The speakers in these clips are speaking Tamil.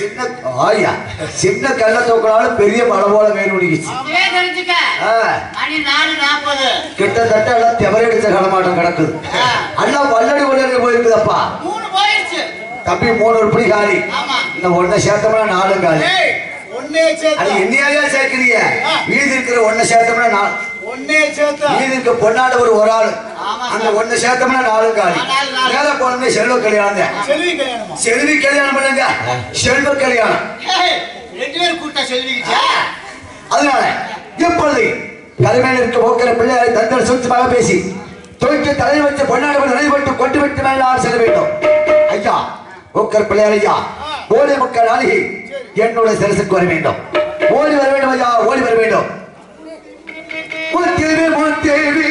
சின்ன ஆயா சின்ன கல்ல தூக்கினாலும் பெரிய மலை போல வேணும் முடிக்குச்சு அப்படியே தெரிஞ்சுக்க ஆ, மணி நாலு நாற்பது கிட்டத்தட்ட எல்லாம் திவரடிச்ச களமாட்டம் கிடக்குது ஆ. அண்ணா பல்லடி கொண்டு போயிருக்குதப்பா மூணு போயிடுச்சு தம்பி மூணு உருப்படி காலி ஆமா. இந்த ஒன்ன சேர்த்தோம்னா நாலு காலி ஏய், ஒண்ணே அது சேர்த்தா என்னையாவே சேர்க்கிறீங்க ஆ. மீதி இருக்கிற ஒன்ன சேர்த்தோம்னா நாலு ஒண்ணே சேர்த்தா மீதி இருக்க பொன்னாடவர் ஒரு ஆளு ஆமா அந்த சார். ஒண்ணு சேர்த்தோம்னா நாலு காலி ஆ, நாலு, நாலு. மேல போனோம்னா செல்வ கல்யாணம் தான். செல்வி கல்யாணமா செல்வி கல்யாணம் பண்ணுங்க செல்வ கல்யாணம் ஏய், ரெண்டு பேரும் கூட்டா செல்விக்கிச்சா அதனால இப்பொழுது கருமையில் இருக்க போக்கிற பிள்ளையாரை தந்தர் சுத்தமாக பேசி தூக்கி தலை வச்ச பொன்னாடவர் நினைவுபட்டு கொண்டு விட்டு மேல ஆள் செல்ல வேண்டும் ஐயா போக்கர் பிள்ளையார் ஐயா ஓடி மக்கள் ஆளுகை என்னோட சிரசுக்கு வர வேண்டும் ஓடி வர வேண்டும் ஐயா ஓடி வர வேண்டும் முத்தேவி முத்தேவி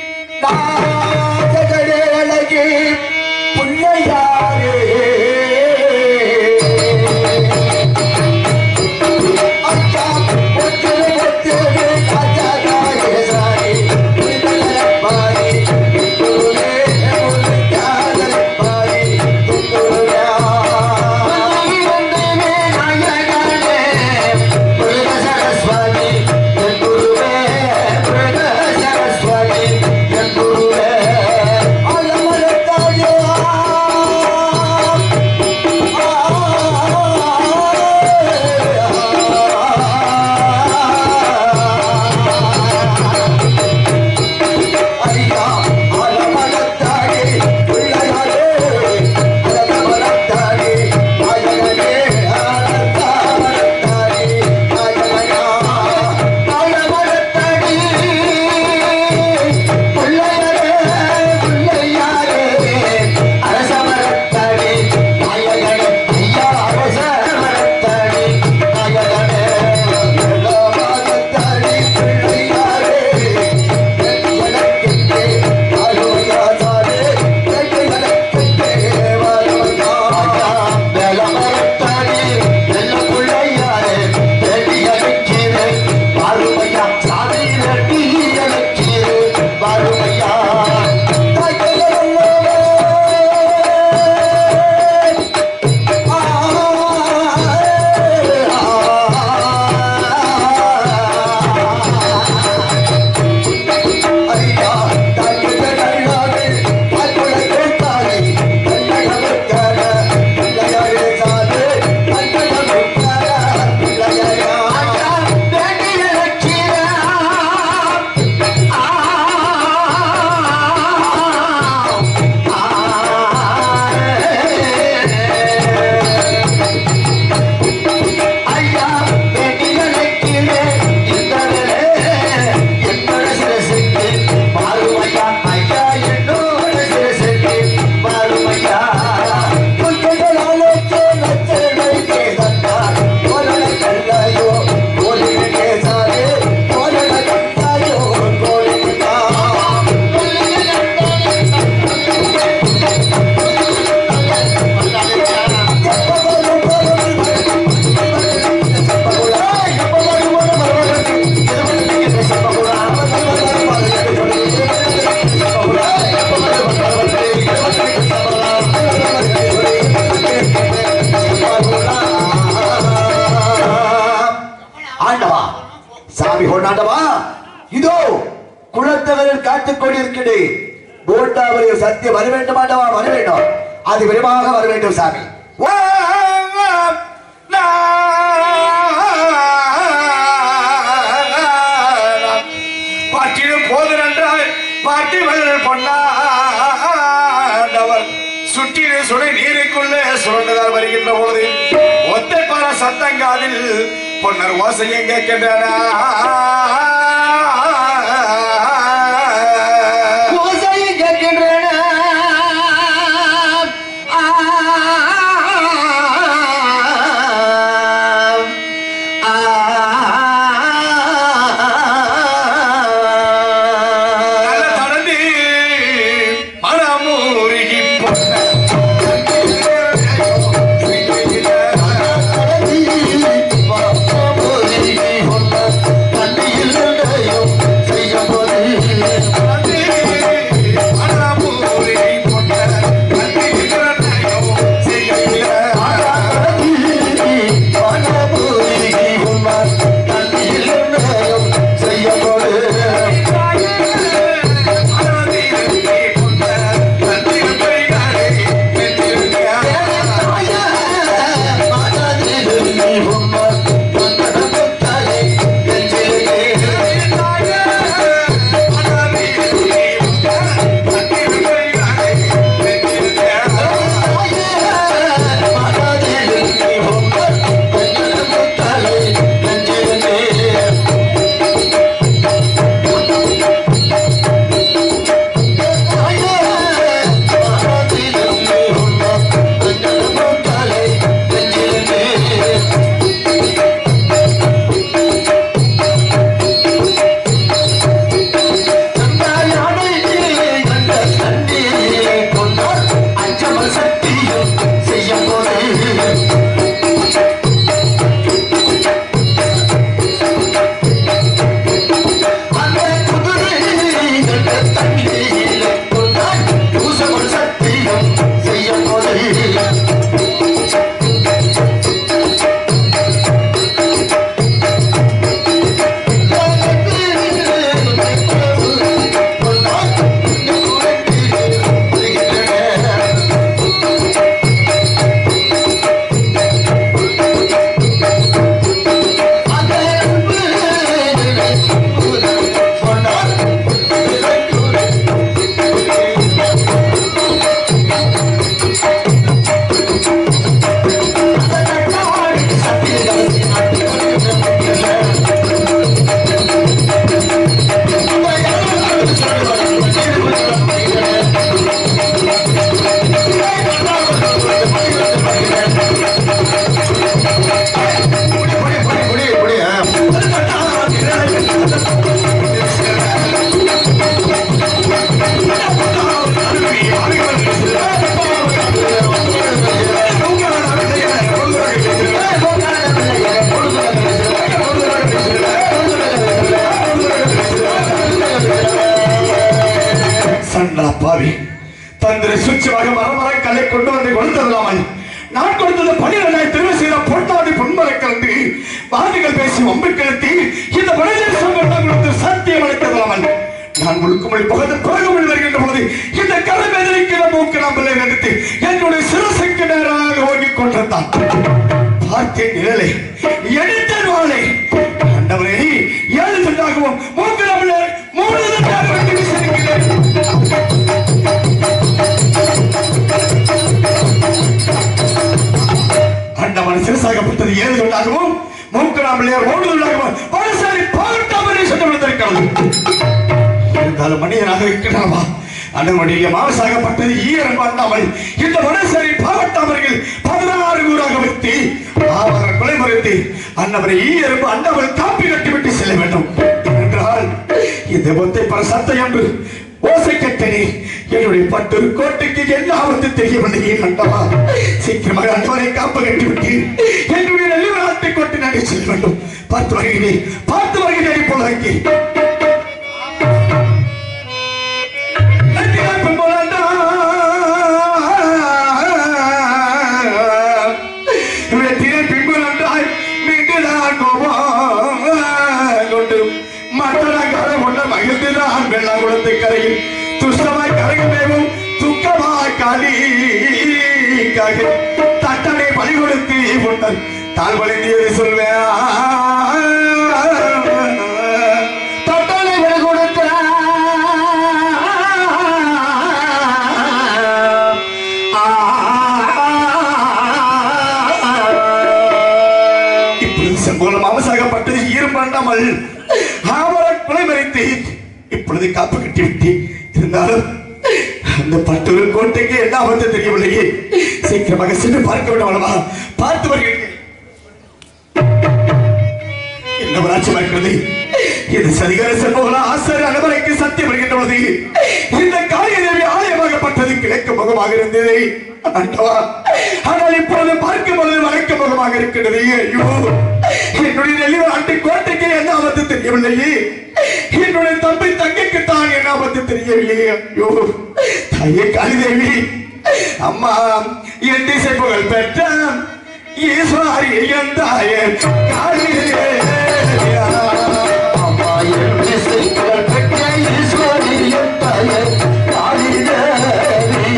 நாதகடே அழகே புள்ளையாரே அக்கா முத்தேவி முத்தேவி ராஜாதாயே சாரி பாரி குருவே முருகாதல் பாரி குருவே வந்தே நாயகனே முருக சரஸ்வதி என் குருவே முருக சரஸ்வதி என் குருவே அலமரத்தாயே ஐயா அலமரத்தாயே பிள்ளையாரே அலமரத்தாயே நாயகனே அலமரத்தாயே நாயகனா அலமரத்தாயே பிள்ளையாரே பிள்ளையாரே அரசமரத்தாயே நாயகனே ஐயா அரசமரத்தாயே நாயகனே அலமரத்தாயே பிள்ளையாரே ஐயா தாக்கிட்ட கண்ணாவே காட்டுல கேட்டாலே கண்ணகமக்கார பிள்ளையாரே சாதே கண்ணகமக்கார பிள்ளையாரா ஐயா வேண்டிய லட்சியா ஐயா வேண்டிய லட்சியே இந்த என்னோட சிரசுக்கு மாறுமையா ஐயா என்னோட சிரசுக்கு மாறுமையா குஞ்சங்களாலே லட்சணை கேதந்தா கோலன கல்லாயோ கோலினே சாரே கோலன கல்லாயோ கோலினா ஆண்டவா சாமி கொண்டாண்டவா இதோ குளத்தவரில் காத்துக் கொண்டிருக்கிறேன் கோட்டாவரில் சத்தியம் வர வேண்டும் ஆண்டவா வர வேண்டும் அது விரைவாக வர வேண்டும் சாமி பாட்டிலும் போது நன்றால் பாட்டி மகள் பொன்னாண்டவர் சுற்றிலே சுனை நீருக்குள்ளே சுரண்டுதால் வருகின்ற பொழுது ஒத்தை பல சத்தங்காதில் பொன்னர் ஓசையும் கேட்கின்றன ஓசையும் கேட்கின்றன. ஆ, ஆ, நல்ல தடந்தி மனமுருகி பொன்ன கண்ணியில் தந்திர சுட்சமாக மரமர கல்லை கொண்டு வந்து கொடுத்ததலாமல் நான் கொடுத்தது பன்னிரண்டாயிரம் திரும்ப செய்த பொட்டாதி பொன்மரை கலந்து வாதிகள் பேசி வம்பு கிளத்தி இந்த மனிதர் சம்பளம் கொடுத்து சத்தியம் அளித்ததலாமல் நான் முழுக்குமொழி பகது பிறகுமொழி வருகின்ற போது இந்த கலவேதனைக்கு மூக்கு நம்பலை எடுத்து என்னுடைய சிரசுக்கு நேராக ஓங்கிக் கொண்டிருந்தான் பார்த்தேன் நிழலை எடுத்தேன் வாழை ஆண்டவரே ஏழு தண்டாகவும் மூக்கு நம்பலை மூணு தண்டாக வெட்டி வீசியிருக்கிறேன் ஆண்டவன் சிறுசாகப்பட்டது ஏழு தொண்டாகவும் மூக்கு நம்பலையார் மூணு தொண்டாகவும் பலசாரி பாகட்டாமரை சென்று விழுந்திருக்கிறது இருந்தாலும் மனிதனாக இருக்கிறாவா அண்ணனுடைய மாவசாகப்பட்டது ஈரம் பண்ணாமல் இந்த மனசரை பாவட்டாமர்கள் பதினாறு ஊராக வைத்து அவரை கொலை மறைத்து அன்னவரை ஈயரும்பு அண்ணவரை காப்பி கட்டிவிட்டு செல்ல வேண்டும் என்றால் இந்த ஒத்தை பர சத்தை என்று ஓசை கட்டணி என்னுடைய பட்டு கோட்டைக்கு என்ன ஆபத்து தெரியவில்லையே அண்டவா சீக்கிரமாக அண்டவரை காப்பு கட்டிவிட்டு என்னுடைய நெல்லி நாட்டை கொண்டு நடி செல்ல வேண்டும் பார்த்து வருகிறேன் பார்த்து வருகிறேன் இப்பொழுது கரையில் துஷ்டமாய் கரையும் துக்கமாய் காலிக்காக தட்டனை பலி கொடுத்து உண்டல் தாழ் வழிந்தியதை சொல்வேன் தட்டனை பலி இப்பொழுது செம்போலம் அவசாகப்பட்டது ஈர்ப்பாண்டாமல் ஆவர கொலை மறைத்து இப்பொழுது காப்பு கட்டிவிட்டு இருந்தாலும் அந்த பட்டூர் கோட்டைக்கு என்ன ஆபத்து தெரியவில்லையே சீக்கிரமாக சென்று பார்க்க வேண்டும் அல்லவா பார்த்து வருகிறேன் என்ன ராட்சியம் இருக்கிறது இந்த சதிகார செல்வங்களா ஆசிரியர் அனுமதிக்கு சத்தியம் வருகின்ற பொழுது இந்த காளிய தேவி ஆலயமாகப்பட்டது கிழக்கு முகமாக இருந்தது ஆண்டவா ஆனால் இப்பொழுது பார்க்கும் பொழுது வடக்கு முகமாக இருக்கிறது ஐயோ என்னுடைய நெல்லி ஆண்டு கோட்டைக்கு என்ன ஆபத்து தெரியவில்லையே என்னுடைய தம்பி தங்கைக்கு தான் என்ன ஆபத்து தெரியவில்லையே ஐயோ தாயே காளிதேவி அம்மா என் திசை புகழ் பெற்ற ஈஸ்வரி என் தாயே காளிதேவி அம்மா என் இசைகள் பெற்ற ஈஸ்வரியின் தாயே காளிதேவி.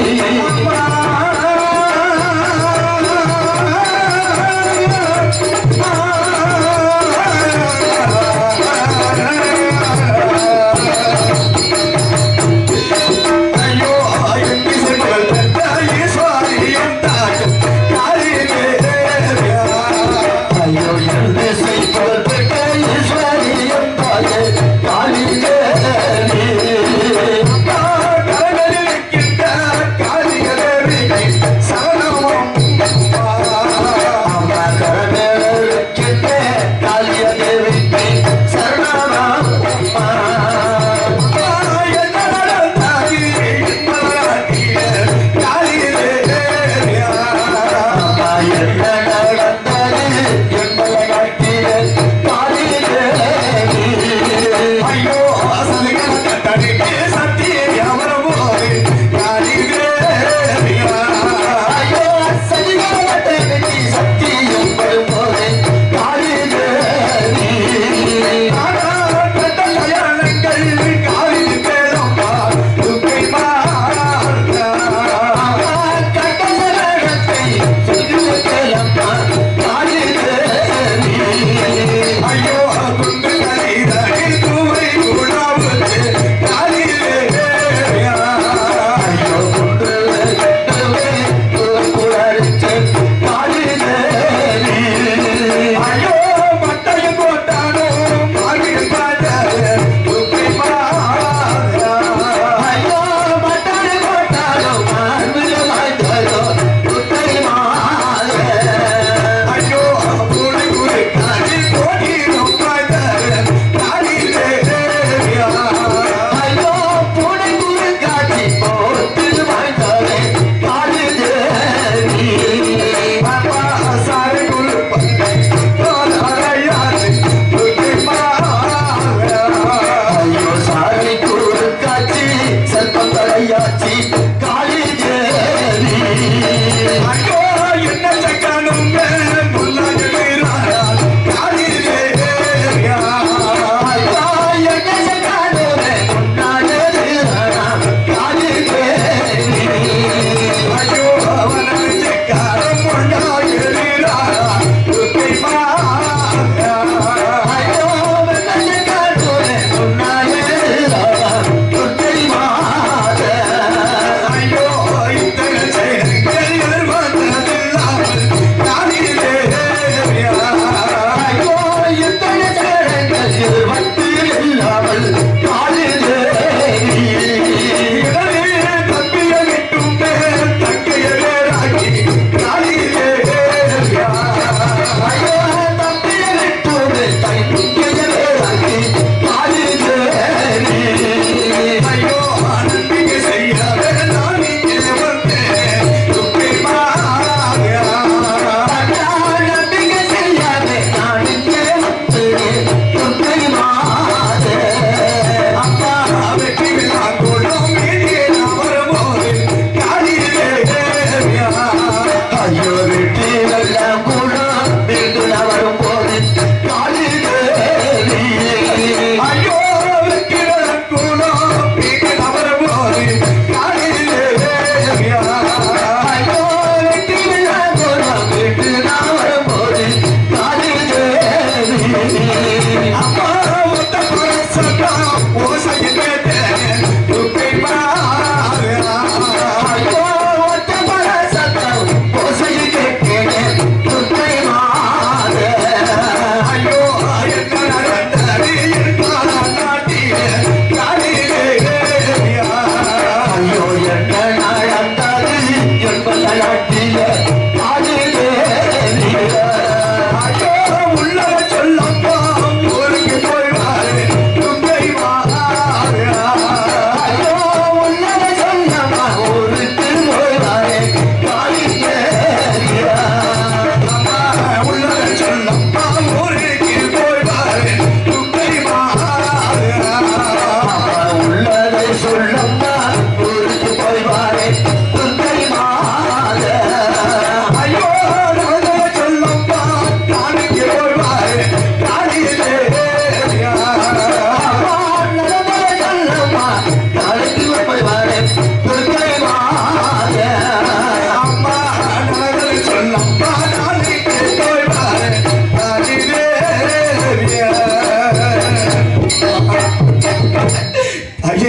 ஐயோ என் திசை புகழ் பெற்ற ஈஸ்வரி என் தாயே காளிதேவி. ஐயோ என் இசை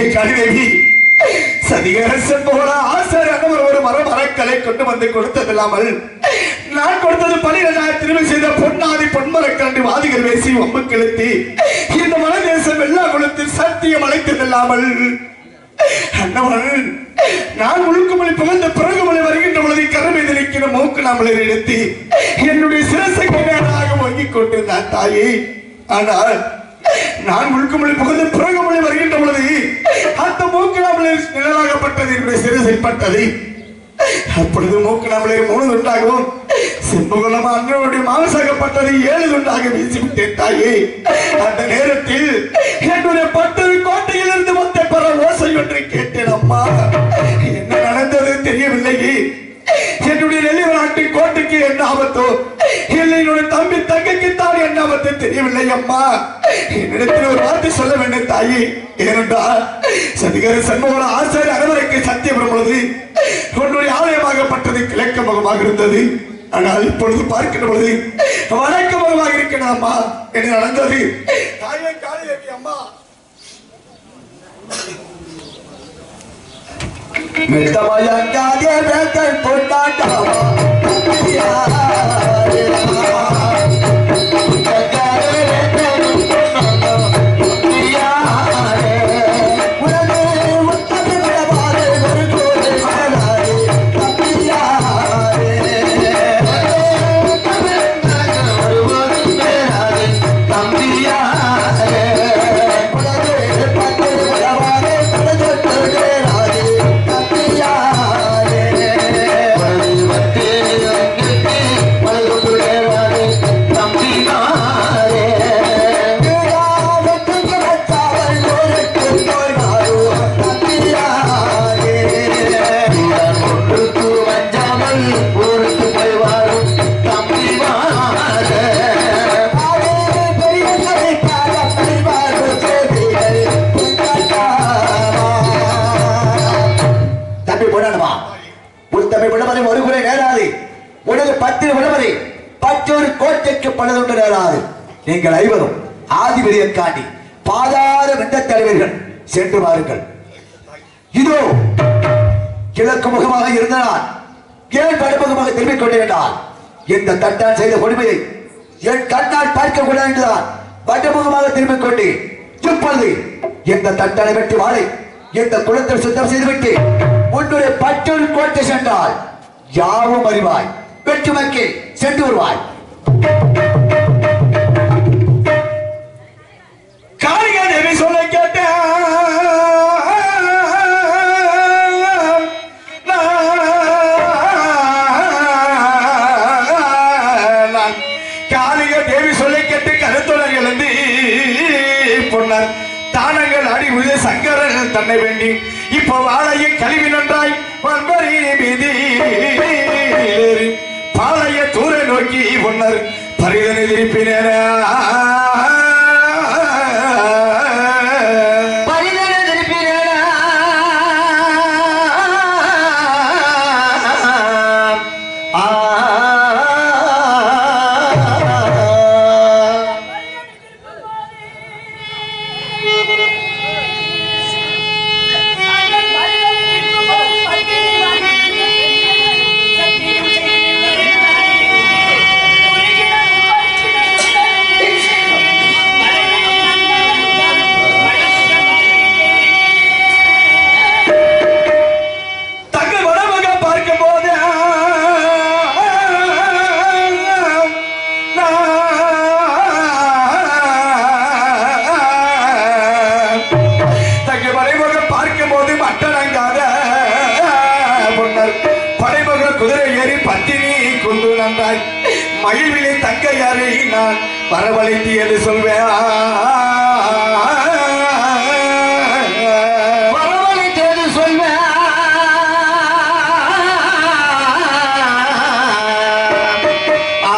கடிதேவி சதிகரசன் போல ஆசாரி அண்ணவர் ஒரு மர மரக்கலை கொண்டு வந்து கொடுத்ததில்லாமல் நான் கொடுத்தது பனிரெண்டாயிரம் திரும்பி செய்த பொன்னாதி பொன்மரக்கரண்டி வாதிகள் பேசி வம்பு கிழத்தி இந்த மலைதேசம் எல்லா குலத்தில் சத்தியம் அழைத்ததில்லாமல் அண்ணவன் நான் முழுக்குமலை புகழ்ந்த பிறகுமலை வருகின்ற பொழுது கருமை நிற்கிற மூக்கு நம்மளை எடுத்து என்னுடைய சிரசை கைதாக வாங்கிக் கொண்டிருந்தான் தாயே ஆனால் நான் முழுக்குமலை புகழ்ந்த பிறகுமலை வருகின்ற பொழுது அந்த மூக்கு நம்மளை நிழலாகப்பட்டது என்னுடைய சிரசை பட்டது அப்பொழுது மூக்கு நம்மளை மூணு துண்டாகவும் செம்புகுலம் அண்ணனுடைய மாவசாகப்பட்டது ஏழு துண்டாக வீசிவிட்டேன் தாயே அந்த நேரத்தில் என்னுடைய பட்டது கோட்டையில் இருந்து வந்த பல ஓசை ஒன்றை கேட்டேன் அம்மா என்ன நடந்தது தெரியவில்லையே என்னுடைய நெல்லிவ நாட்டு கோட்டைக்கு என்ன ஆபத்தோ இல்லை என்னுடைய தம்பி தங்கைக்கு தான் என்ன ஆபத்து தெரியவில்லை அம்மா என்னிடத்தில் ஒரு வார்த்தை சொல்ல வேண்டும் தாயே ஏனென்றால் சதிகர சண்முக ஆசாரி அனைவருக்கு சத்தியம் பொழுது உன்னுடைய ஆலயமாகப்பட்டது கிழக்கு முகமாக இருந்தது ஆனால் இப்பொழுது பார்க்கிற பொழுது வடக்கு முகமாக இருக்கிறேன் அம்மா என்ன நடந்தது தாயே காளிதேவி அம்மா மெத்தமயங்காதே வேட்டை பொன்னாட்டமா தம்பி போடாடுமா உன் தம்பி விடுமதி ஒரு குறை நேராது உனது பத்து விடுமதி பற்றொரு கோட்டைக்கு பலதுண்டு நேராது நீங்கள் ஐவரும் ஆதிபதியை காட்டி பாதார வெந்த தலைவர்கள் சென்று வாருங்கள் இதோ கிழக்கு முகமாக இருந்தனால் ஏன் வடமுகமாக திரும்பிக் கொண்டிருந்தால் இந்த தட்டான் செய்த கொடுமையை என் கண்ணால் பார்க்க கூடாது என்றுதான் வடமுகமாக திரும்பிக் கொண்டு இப்பொழுது இந்த தட்டானை வெட்டி வாழை இந்த குளத்தில் சுத்தம் செய்துவிட்டு உன்னுடைய பற்றொரு கோட்டை சென்றால் யாவும் அறிவாய் வெற்றுமைக்கு சென்று வருவாய் காளிகா தேவி சொல்ல கேட்டேன் நான் காளிகா தேவி சொல்ல கேட்டு கருத்துடன் எழுந்து பொன்னர் தானங்கள் அடி உய சங்கரன் தன்னை வேண்டி இப்போ வாழைய கழுவி நன்றாய் வன்பரி மீதி பாளைய தூர நோக்கி பொன்னர் பரிதனை திருப்பினேன பரிதல திருப்பினடா. ஆ. தங்கள் மணமக பார்க்கும் போது தங்கள் மறைமுக பார்க்கும் போது மட்டனங்காத பொன்னர் படைமுக குதிரை ஏறி பத்தினி கொண்டு நன்றாய் மகிழ்விலே தங்கையாரை நான் வரவழைத்தியது சொல்வேன் வரவழைத்தது சொல்வேன். ஆ.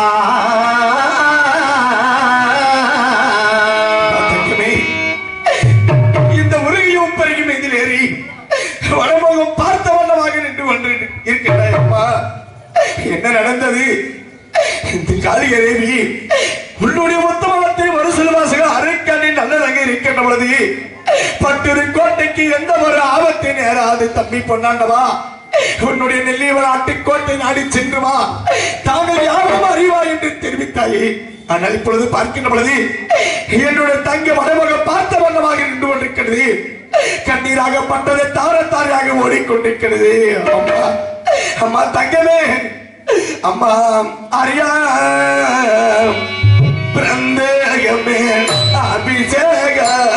தங்கமே, இந்த உருகியும் பெருகும் இதில் ஏறி வடமுகம் பார்த்த வண்ணமாக நின்று கொண்டு இருக்கின்றாய் அம்மா என்ன நடந்தது இந்த காளிக தேவி உன்னுடைய மொத்த மதத்தை ஒரு சில மாசங்கள் அரைக்கண்ணின் நல்லதாக இருக்கின்ற பொழுது பட்டுரு கோட்டைக்கு எந்த ஒரு ஆபத்து நேராது தம்பி பொன்னாண்டவா உன்னுடைய நெல்லியவள் ஆட்டுக்கோட்டை நாடி சென்று வா தாங்கள் யாரும் அறிவா என்று தெரிவித்தாயே ஆனால் இப்பொழுது பார்க்கின்ற பொழுது என்னுடைய தங்க மடமக பார்த்த வண்ணமாக நின்று கொண்டிருக்கிறது கண்ணீராகப்பட்டதை தார தாரையாக ஓடிக்கொண்டிருக்கிறது அம்மா அம்மா தங்கமே அம்மா அறியா பிரந்தேகமே அபிஷேக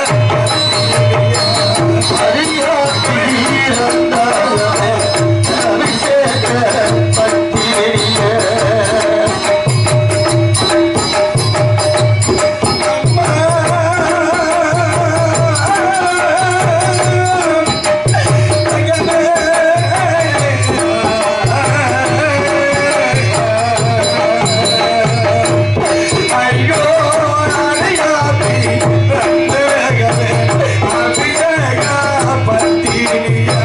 ஐயோ அறியாமை பிரந்தேகமே அபிஷேக பத்தினியா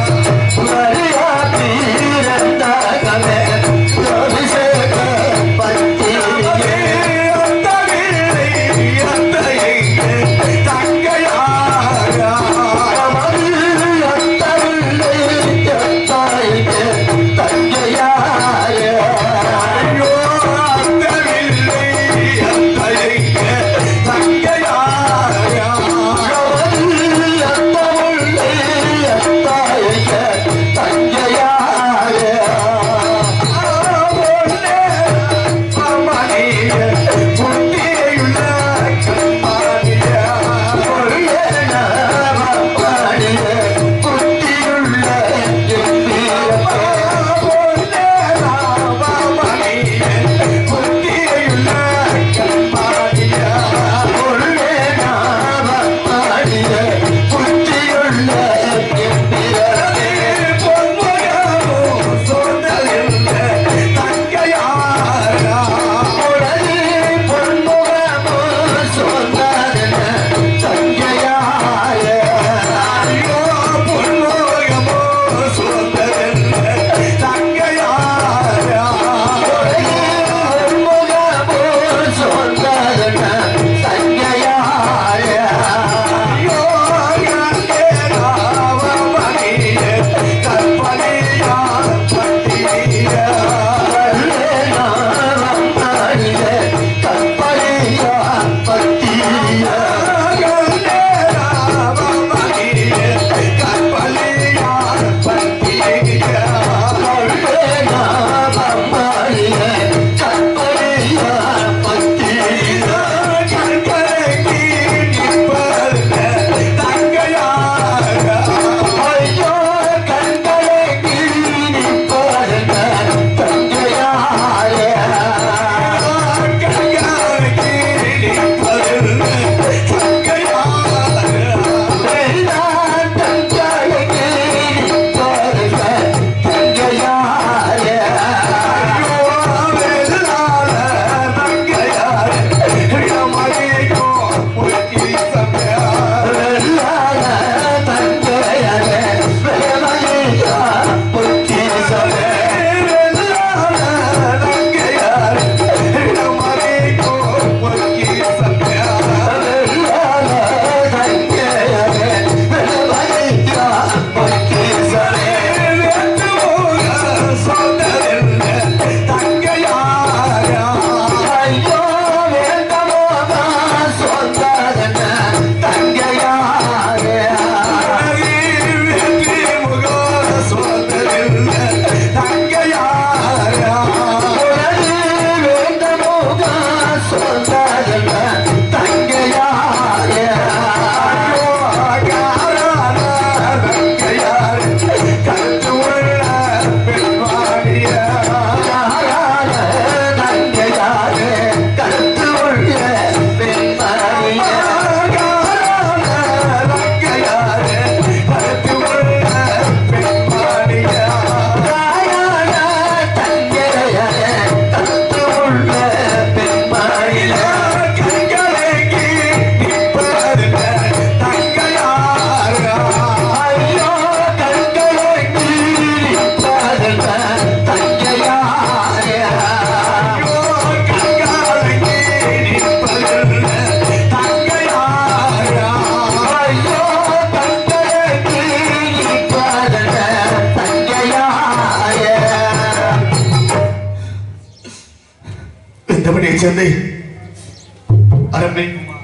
Yeah. சேர்ந்து அரண்மனை